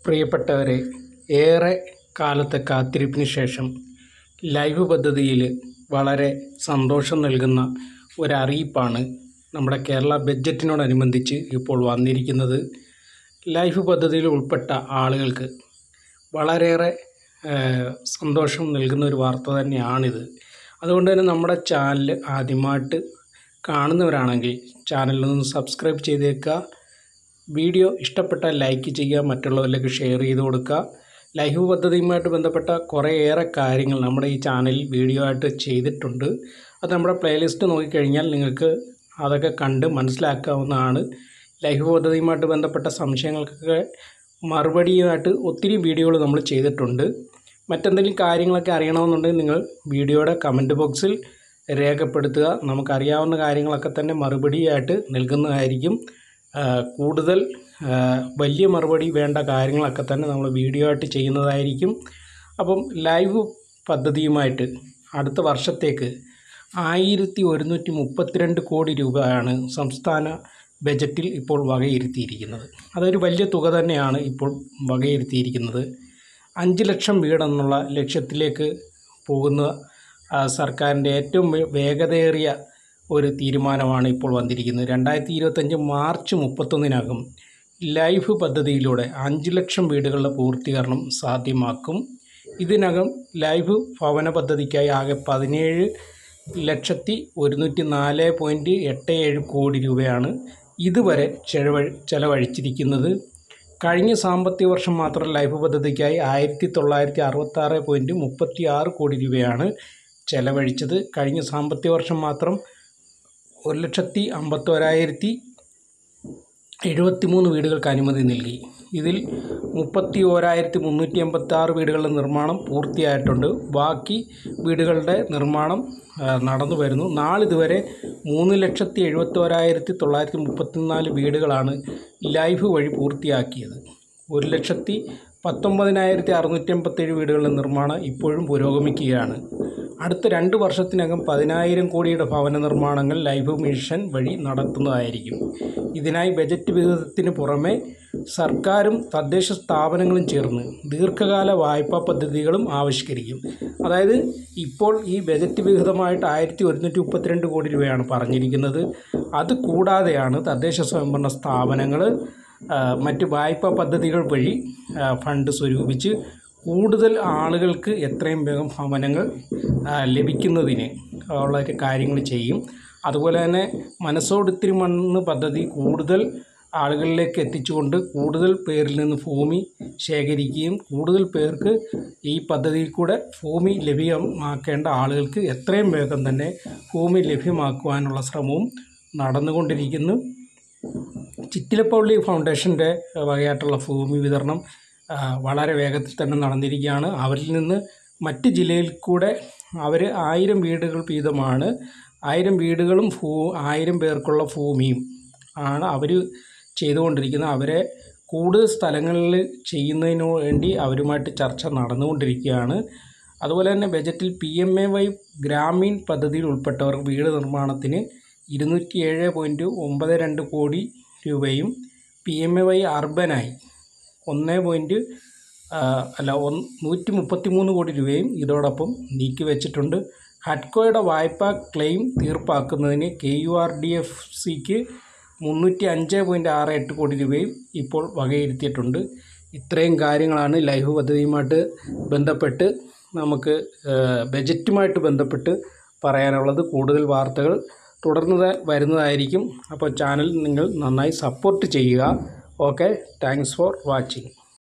പ്രിയപ്പെട്ടവരെ ഏറെ കാലത്തെ കാത്തിരിപ്പിന് ശേഷം ലൈവ് പദ്ധതിയിൽ വളരെ സന്തോഷം നൽകുന്ന ഒരറിയിപ്പാണ് നമ്മുടെ കേരള ബഡ്ജറ്റിനോടനുബന്ധിച്ച് ഇപ്പോൾ വന്നിരിക്കുന്നത് ലൈഫ് പദ്ധതിയിൽ ഉൾപ്പെട്ട ആളുകൾക്ക് വളരെയേറെ ഏഹ്, സന്തോഷം നൽകുന്ന ഒരു വാർത്ത തന്നെയാണിത് അതുകൊണ്ട് തന്നെ നമ്മുടെ ചാനൽ ആദ്യമായിട്ട് കാണുന്നവരാണെങ്കിൽ ചാനലിലൊന്ന് സബ്സ്ക്രൈബ് ചെയ്തേക്കുക വീഡിയോ ഇഷ്ടപ്പെട്ടാൽ ലൈക്ക് ചെയ്യുക മറ്റുള്ളവരിലേക്ക് ഷെയർ ചെയ്ത് കൊടുക്കുക ലൈഫ് പദ്ധതിയുമായിട്ട് ബന്ധപ്പെട്ട കുറേയേറെ കാര്യങ്ങൾ നമ്മുടെ ഈ ചാനലിൽ വീഡിയോ ആയിട്ട് ചെയ്തിട്ടുണ്ട് അത് നമ്മുടെ പ്ലേലിസ്റ്റ് നോക്കിക്കഴിഞ്ഞാൽ നിങ്ങൾക്ക് അതൊക്കെ കണ്ട് മനസ്സിലാക്കാവുന്നതാണ് ലൈഫ് പദ്ധതിയുമായിട്ട് ബന്ധപ്പെട്ട സംശയങ്ങൾക്കൊക്കെ മറുപടിയുമായിട്ട് ഒത്തിരി വീഡിയോകൾ നമ്മൾ ചെയ്തിട്ടുണ്ട് മറ്റെന്തെങ്കിലും കാര്യങ്ങളൊക്കെ അറിയണമെന്നുണ്ടെങ്കിൽ നിങ്ങൾ വീഡിയോയുടെ കമൻറ്റ് ബോക്സിൽ രേഖപ്പെടുത്തുക നമുക്കറിയാവുന്ന കാര്യങ്ങളൊക്കെ തന്നെ മറുപടിയായിട്ട് നൽകുന്നതായിരിക്കും ആ, കൂടുതൽ ആ, വലിയ മറുപടി വേണ്ട കാര്യങ്ങളൊക്കെ തന്നെ നമ്മൾ വീഡിയോ ആയിട്ട് ചെയ്യുന്നതായിരിക്കും അപ്പം ലൈവ് പദ്ധതിയുമായിട്ട് അടുത്ത വർഷത്തേക്ക് ആയിരത്തി ഒരുന്നൂറ്റി മുപ്പത്തിരണ്ട് കോടി രൂപയാണ് സംസ്ഥാന ബജറ്റിൽ ഇപ്പോൾ വകയിരുത്തിയിരിക്കുന്നത് അതൊരു വലിയ തുക തന്നെയാണ് ഇപ്പോൾ വകയിരുത്തിയിരിക്കുന്നത് അഞ്ച് ലക്ഷം വീടെന്നുള്ള ലക്ഷ്യത്തിലേക്ക് പോകുന്ന ആ, സർക്കാരിൻ്റെ ഏറ്റവും വേ- വേഗതയേറിയ ഒരു തീരുമാനമാണ് ഇപ്പോൾ വന്നിരിക്കുന്നത് രണ്ടായിരത്തി ഇരുപത്തഞ്ച് മാർച്ച് മുപ്പത്തൊന്നിനകം ലൈഫ് പദ്ധതിയിലൂടെ അഞ്ച് ലക്ഷം വീടുകളുടെ പൂർത്തീകരണം സാധ്യമാക്കും ഇതിനകം ലൈഫ് ഭവന പദ്ധതിക്കായി ആകെ പതിനേഴ് ലക്ഷത്തി ഒരുന്നൂറ്റി നാല് പോയിൻറ്റ് എട്ട് ഏഴ് കോടി രൂപയാണ് ഇതുവരെ ചെലവഴി ചെലവഴിച്ചിരിക്കുന്നത് കഴിഞ്ഞ സാമ്പത്തിക വർഷം മാത്രം ലൈഫ് പദ്ധതിക്കായി ആയിരത്തി തൊള്ളായിരത്തി അറുപത്താറ് പോയിൻറ്റ് മുപ്പത്തി ആറ് കോടി രൂപയാണ് ചെലവഴിച്ചത് കഴിഞ്ഞ സാമ്പത്തിക വർഷം മാത്രം ഒരു ലക്ഷത്തി അമ്പത്തോരായിരത്തി എഴുപത്തി മൂന്ന് വീടുകൾക്ക് അനുമതി നൽകി ഇതിൽ മുപ്പത്തി ഓരായിരത്തി മുന്നൂറ്റി എൺപത്തി ആറ് വീടുകളുടെ നിർമ്മാണം പൂർത്തിയായിട്ടുണ്ട് ബാക്കി വീടുകളുടെ നിർമ്മാണം ആ, നടന്നു വരുന്നു നാളിതുവരെ മൂന്ന് ലക്ഷത്തി എഴുപത്തോരായിരത്തി തൊള്ളായിരത്തി മുപ്പത്തിനാല് വീടുകളാണ് ലൈഫ് വഴി പൂർത്തിയാക്കിയത് ഒരു ലക്ഷത്തി പത്തൊമ്പതിനായിരത്തി അറുന്നൂറ്റി എൺപത്തേഴ് വീടുകളുടെ നിർമ്മാണം ഇപ്പോഴും പുരോഗമിക്കുകയാണ് അടുത്ത രണ്ട് വർഷത്തിനകം പതിനായിരം കോടിയുടെ ഭവന നിർമ്മാണങ്ങൾ ലൈഫ് മിഷൻ വഴി നടത്തുന്നതായിരിക്കും ഇതിനായി ബജറ്റ് വിഹിതത്തിന് പുറമെ സർക്കാരും തദ്ദേശ സ്ഥാപനങ്ങളും ചേർന്ന് ദീർഘകാല വായ്പാ പദ്ധതികളും ആവിഷ്കരിക്കും അതായത് ഇപ്പോൾ ഈ ബജറ്റ് വിഹിതമായിട്ട് ആയിരത്തി ഒരുന്നൂറ്റി മുപ്പത്തിരണ്ട് കോടി രൂപയാണ് പറഞ്ഞിരിക്കുന്നത് അത് കൂടാതെയാണ് തദ്ദേശ സ്വയംഭരണ സ്ഥാപനങ്ങൾ ആ, മറ്റ് വായ്പാ പദ്ധതികൾ വഴി ആ, ഫണ്ട് സ്വരൂപിച്ച് കൂടുതൽ ആളുകൾക്ക് എത്രയും വേഗം ഭവനങ്ങൾ ആ, ലഭിക്കുന്നതിന് ഉള്ള ഒരു കാര്യങ്ങൾ ചെയ്യും അതുപോലെ തന്നെ മനസ്സോടിത്തിരി മണ്ണ് പദ്ധതി കൂടുതൽ ആളുകളിലേക്ക് എത്തിച്ചുകൊണ്ട് കൂടുതൽ പേരിൽ നിന്ന് ഭൂമി ശേഖരിക്കുകയും കൂടുതൽ പേർക്ക് ഈ പദ്ധതിയിൽ കൂടെ ഭൂമി ലഭ്യമാക്കേണ്ട ആളുകൾക്ക് എത്രയും വേഗം തന്നെ ഭൂമി ലഭ്യമാക്കുവാനുള്ള ശ്രമവും നടന്നുകൊണ്ടിരിക്കുന്നു ചിറ്റിലപ്പള്ളി ഫൗണ്ടേഷൻ്റെ വകയായിട്ടുള്ള ഭൂമി വിതരണം ആ, വളരെ വേഗത്തിൽ തന്നെ നടന്നിരിക്കുകയാണ് അവരിൽ നിന്ന് മറ്റ് ജില്ലയിൽ കൂടെ അവർ ആയിരം വീടുകൾ വീതമാണ് ആയിരം വീടുകളും ഭൂ ആയിരം പേർക്കുള്ള ഭൂമിയും ആണ് അവർ ചെയ്തുകൊണ്ടിരിക്കുന്നത് അവരെ കൂടുതൽ സ്ഥലങ്ങളിൽ ചെയ്യുന്നതിന് വേണ്ടി അവരുമായിട്ട് ചർച്ച നടന്നുകൊണ്ടിരിക്കുകയാണ് അതുപോലെ തന്നെ ബജറ്റിൽ P M A Y Gramin പദ്ധതിയിൽ ഉൾപ്പെട്ടവർക്ക് വീട് നിർമ്മാണത്തിന് ഇരുന്നൂറ്റി ഏഴ് പോയിൻറ്റ് ഒമ്പത് രണ്ട് കോടി രൂപയും പി എം എ വൈ അർബനായി ഒന്ന് പോയിൻറ്റ് അല്ല ഒന്ന് നൂറ്റി മുപ്പത്തി മൂന്ന് കോടി രൂപയും ഇതോടൊപ്പം നീക്കി വെച്ചിട്ടുണ്ട് ഹഡ്കോയുടെ വായ്പാ ക്ലെയിം തീർപ്പാക്കുന്നതിന് K U R D F സിക്ക് മുന്നൂറ്റി അഞ്ച് പോയിൻറ്റ് ആറ് എട്ട് കോടി രൂപയും ഇപ്പോൾ വകയിരുത്തിയിട്ടുണ്ട് ഇത്രയും കാര്യങ്ങളാണ് ലൈഫ് പദ്ധതിയുമായിട്ട് ബന്ധപ്പെട്ട് നമുക്ക് ഏഹ്, ബജറ്റുമായിട്ട് ബന്ധപ്പെട്ട് പറയാനുള്ളത് കൂടുതൽ വാർത്തകൾ തുടർന്ന് ത- വരുന്നതായിരിക്കും അപ്പോൾ ചാനൽ നിങ്ങൾ നന്നായി സപ്പോർട്ട് ചെയ്യുക ഓക്കെ താങ്ക്സ് ഫോർ വാച്ചിങ്